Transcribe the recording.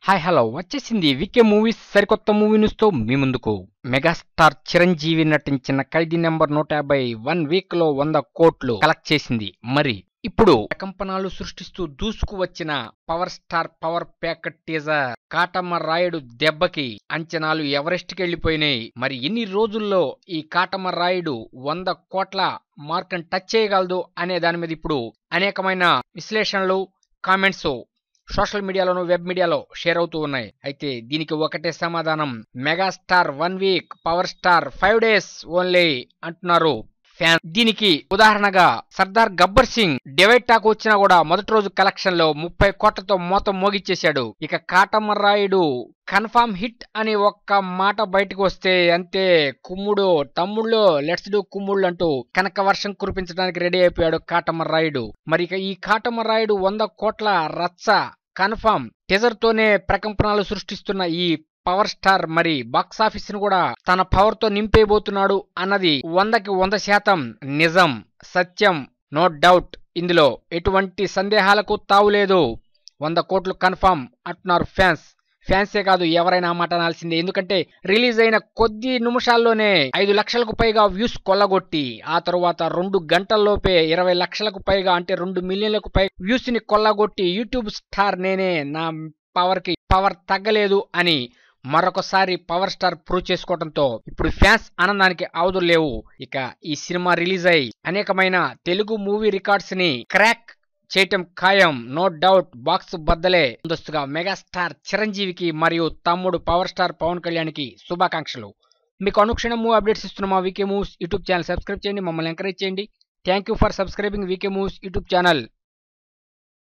hi hello వచ్చేసింది VK movies సరికొత్త movie news తో మీ ముందుకు మెగాస్టార్ చిరంజీవి నటించిన ఖైదీ నెంబర్ నూట యాభై వన్ వీక్ లో వంద కోట్లు కలెక్ట్ చేసింది మరి ఇప్పుడు కంపనాలు సృష్టిస్తూ దూసుకు వచ్చిన power star power pack teaser Katamarayudu దెబ్బకి అంచనాలు ఎవరెస్ట్కి వెళ్ళిపోయినాయి మరి ఎన్ని రోజుల్లో ఈ కాటమ్మ రాయుడు వంద కోట్ల మార్కును టచ్ చేయగలదు అనే దాని మీద ఇప్పుడు అనేకమైన విశ్లేషణలు కామెంట్స్ సోషల్ మీడియాలోను వెబ్ మీడియాలో షేర్ అవుతూ ఉన్నాయి అయితే దీనికి ఒకటే సమాధానం megastar one week power star five days only అంటున్నారు ఫ్యాన్ దీనికి ఉదాహరణగా సర్దార్ గబ్బర్ సింగ్ డివైడ్ టాక్ వచ్చినా కూడా మొదటి రోజు కలెక్షన్ లో ముప్పై కోట్లతో మోతం మోగిచ్చేశాడు ఇక కాటమ్మ రాయుడు కన్ఫామ్ హిట్ అని ఒక్క మాట బయటకు వస్తే అంతే కుమ్ముడు తమ్ముళ్ళు లెట్స్ డూ కుమ్ముళ్ళు అంటూ కనక వర్షం కురిపించడానికి రెడీ అయిపోయాడు కాటమ్మ రాయుడు మరి ఇక ఈ కాటమ్మ రాయుడు వంద కోట్ల రచ్చ కన్ఫామ్ టీజర్ తోనే ప్రకంపనలు సృష్టిస్తున్న ఈ పవర్ స్టార్ మరి బాక్స్ ఆఫీస్ ను కూడా తన పవర్ తో నింపేయబోతున్నాడు అన్నది వందకి వంద శాతం నిజం సత్యం నో డౌట్ ఇందులో ఎటువంటి సందేహాలకు తావులేదు వంద కోట్లు కన్ఫామ్ అంటున్నారు ఫ్యాన్స్ ఫ్యాన్సే కాదు ఎవరైనా ఆ మాట అనాల్సిందే ఎందుకంటే రిలీజ్ అయిన కొద్ది నిమిషాల్లోనే ఐదు లక్షలకు పైగా వ్యూస్ కొల్లగొట్టి ఆ తరువాత రెండు గంటల్లోపే ఇరవై లక్షలకు పైగా అంటే రెండు మిలియన్లకు పై వ్యూస్ ని కొల్లగొట్టి యూట్యూబ్ స్టార్ నేనే నా పవర్ కి పవర్ తగ్గలేదు అని మరొకసారి పవర్ స్టార్ ప్రూవ్ చేసుకోవడంతో ఇప్పుడు ఫ్యాన్స్ ఆనందానికి అవధులు లేవు ఇక ఈ సినిమా రిలీజ్ అయి అనేకమైన తెలుగు మూవీ రికార్డ్స్ ని క్రాక్ చేయటం ఖాయం నో డౌట్ బాక్స్ బద్దలే ముందస్తుగా మెగాస్టార్ చిరంజీవికి మరియు తమ్ముడు పవర్ స్టార్ పవన్ కళ్యాణ్కి శుభాకాంక్షలు మీకు అనుక్షణం మూవ్ అప్డేట్స్ ఇస్తున్న మా VK movies YouTube channel subscribe చేయండి మమ్మల్ని ఎంకరేజ్ చేయండి thank you for subscribing VK movies YouTube channel